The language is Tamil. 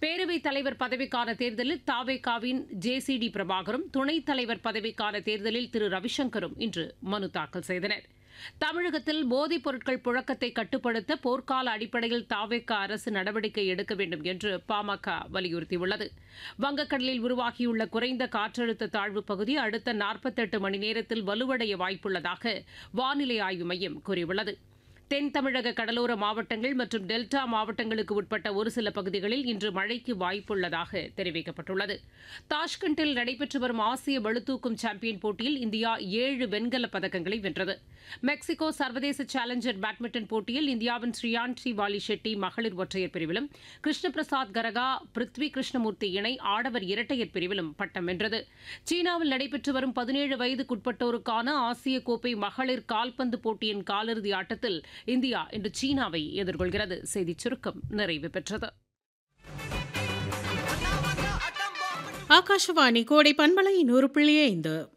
பேரவைத் தலைவர் பதவிக்கான தேர்தலில் தாவேகாவின் ஜே சி டி பிரபாகரும் துணைத் தலைவர் பதவிக்கான தேர்தலில் திரு ரவிசங்கரும் இன்று மனு தாக்கல் செய்தனர் தமிழகத்தில் போதைப் பொருட்கள் புழக்கத்தை கட்டுப்படுத்த போர்க்கால அடிப்படையில் தாவேக அரசு நடவடிக்கை எடுக்க வேண்டும் என்று பாமக வலியுறுத்தியுள்ளது வங்கக்கடலில் உருவாகியுள்ள குறைந்த காற்றழுத்த தாழ்வு பகுதி அடுத்த நாற்பத்தெட்டு மணி நேரத்தில் வலுவடைய வாய்ப்புள்ளதாக வானிலை ஆய்வு மையம் கூறியுள்ளது தென் தமிழக கடலோர மாவட்டங்கள் மற்றும் டெல்டா மாவட்டங்களுக்கு உட்பட்ட ஒரு சில பகுதிகளில் இன்று மழைக்கு வாய்ப்புள்ளதாக தெரிவிக்கப்பட்டுள்ளது தாஷ்கண்டில் நடைபெற்று வரும் ஆசிய பளுதூக்கும் சாம்பியன் போட்டியில் இந்தியா ஏழு வெண்கலப் பதக்கங்களை வென்றது மெக்சிகோ சர்வதேச சேலஞ்சர் பேட்மிண்டன் போட்டியில் இந்தியாவின் ஸ்ரீயான்ஷி வாலி ஷெட்டி மகளிர் ஒற்றையர் பிரிவிலும் கிருஷ்ண பிரசாத் கரகா பிருத்வி கிருஷ்ணமூர்த்தி இணை ஆடவர் இரட்டையர் பிரிவிலும் பட்டம் வென்றது சீனாவில் நடைபெற்று வரும் பதினேழு வயதுக்குட்பட்டோருக்கான ஆசிய கோப்பை மகளிர் கால்பந்து போட்டியின் காலிறுதி ஆட்டத்தில் இந்தியா இன்று சீனாவை எதிர்கொள்கிறது செய்திச் சுருக்கம் நிறைவு பெற்றது ஆகாஷவாணி கோடை பண்பலை நூறு புள்ளி ஐந்து